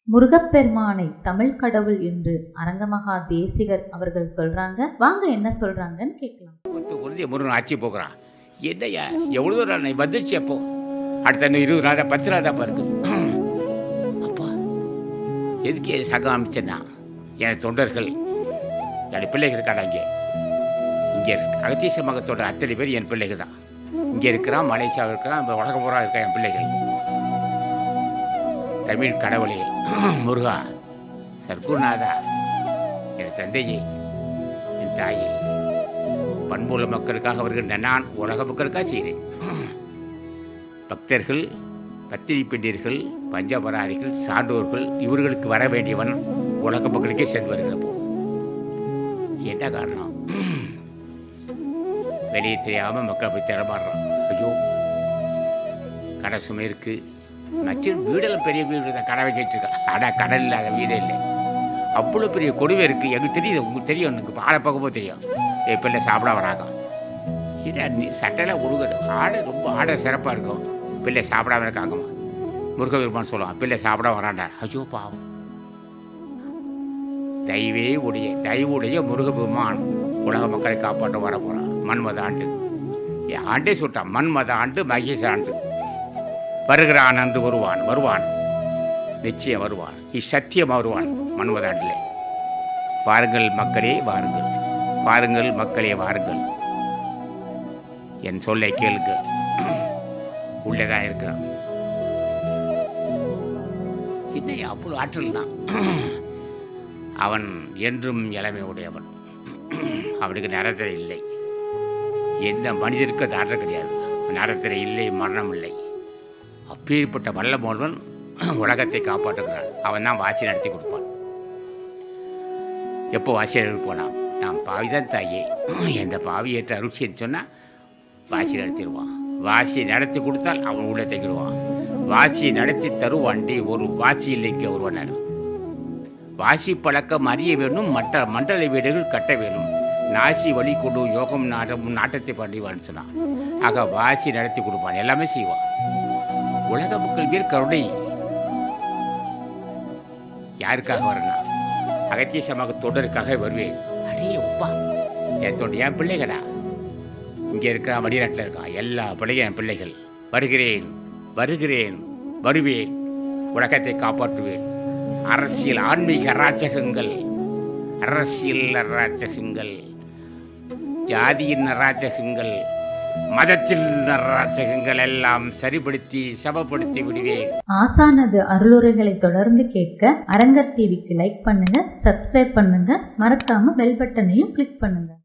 முருகப்பெருமானை தமிழ் கடவுள் என்று அரங்கமகா தேசிகர் அவர்கள் சொல்றாங்க வாங்க என்ன சொல்றாங்கன்னு கேட்கலாம் ஒத்து உறுதியை முருகன் ஆட்சி போகிறான் என்னய்யா எவ்வளோ தூரம் நீ வந்துருச்சு அப்போ அடுத்த இன்னும் இருபது நாள் தான் பத்து நாள் தான் பாருங்க அப்பா எதுக்கு சகம் அமைச்சேன்னா என் தொண்டர்கள் என் பிள்ளைகள் இருக்காடா இங்கே இங்கே அகத்தீச மகத்தோட அத்தனை பேர் என் பிள்ளைகள் தான் இங்கே இருக்கிறான் மலேசியாவில் இருக்கிறான் இந்த உலகம் பூரா இருக்க என் பிள்ளைகள் தமிழ் கடவுளே முருகா சர்க்குருநாதா என் தந்தையே என் தாயே பண்புள்ள மக்களுக்காக வருகின்ற நான் உலக மக்களுக்காக செய்கிறேன் பக்தர்கள் பத்திரி பெண்டீர்கள் பஞ்சபராரிகள் சான்றோர்கள் இவர்களுக்கு வர வேண்டியவன் உலக மக்களுக்கே சேர்ந்து வருகிற போ என்ன காரணம் வெளியே தெரியாம மக்கள் போய் திறமாடுறோம் ஐயோ கடை சுமை இருக்கு நச்சு வீடெல்லாம் பெரிய வீடு தான் கடை வச்சுட்டு இருக்கா ஆனால் கடல் இல்லாத வீடே இல்லை அவ்வளோ பெரிய கொடுமை இருக்குது எனக்கு தெரியுது உங்களுக்கு தெரியும் எனக்கு ஆளை பார்க்கும்போது தெரியும் என் பிள்ளை சாப்பிட வராங்க இல்லை நீ சட்டையெல்லாம் கொடுக்கணும் ஆடை ரொம்ப ஆடை சிறப்பாக இருக்கும் பிள்ளை சாப்பிடாம இருக்காங்கம்மா முருகபெருமான் சொல்லுவான் பிள்ளை சாப்பிட வரான்டா ஐயோ பாவம் தெய்வே உடைய தெய்வுடைய முருகபெருமான் உலக மக்களை காப்பாற்ற வர போகிறான் மன்மத ஆண்டு என் ஆண்டே சொல்லிட்டான் மன்மத ஆண்டு மகேஷ ஆண்டு வருகிறான் அன்று வருவான் வருவான் நிச்சயம் வருவான் இச்சத்தியம் வருவான் மன்மத ஆண்டிலே வாருங்கள் மக்களே வாருங்கள் வாருங்கள் மக்களே வாருங்கள் என் சொல்லை கேளுங்க உள்ளதான் இருக்கிறான் என்ன அவ்வளோ ஆற்றல் தான் அவன் என்றும் இளமை உடையவன் அவனுக்கு நரத்திரை இல்லை எந்த மனிதருக்கு அது ஆற்றல் கிடையாது நரத்திரை இல்லை மரணம் இல்லை அப்பேற்பட்ட வல்ல மோல்வன் உலகத்தை காப்பாற்றுகிறான் அவன் தான் வாசி நடத்தி கொடுப்பான் எப்போ வாசி நடத்தி போனான் நான் பாவிதான் தாயே எந்த பாவி ஏற்ற அருட்சின்னு சொன்னால் வாசி நடத்திடுவான் வாசி நடத்தி கொடுத்தால் அவன் உள்ள தைக்கிடுவான் வாசி நடத்தி தருவாண்டி ஒரு வாசி இல்லைக்கு ஒருவனர் வாசி பழக்கம் அறிய வேணும் மற்ற மண்டல வீடுகள் கட்ட வேணும் நாசி வழி கொடு யோகம் நாட்டம் நாட்டத்தை பண்ணிவான்னு சொன்னான் ஆக வாசி நடத்தி கொடுப்பான் எல்லாமே செய்வான் உலக மக்கள் பேர் கருணை யாருக்காக வரணும் அகத்திய சமூக தொடருக்காக வருவேன் அடே ஒப்பா என் தொண்டு என் பிள்ளைகடா இங்கே இருக்கிற மடிநாட்டில் இருக்கான் எல்லா பிள்ளையும் என் பிள்ளைகள் வருகிறேன் வருகிறேன் வருவேன் உலகத்தை காப்பாற்றுவேன் அரசியல் ஆன்மீக அராஜகங்கள் அரசியல் அராஜகங்கள் ஜாதியின் அராஜகங்கள் மதத்தின் அராஜகங்கள் எல்லாம் சரிப்படுத்தி சமப்படுத்தி விடுவேன் ஆசானது அருளுரைகளை தொடர்ந்து கேட்க அரங்கர் டிவிக்கு லைக் பண்ணுங்க சப்ஸ்கிரைப் பண்ணுங்க மறக்காம பெல் பட்டனையும் கிளிக் பண்ணுங்க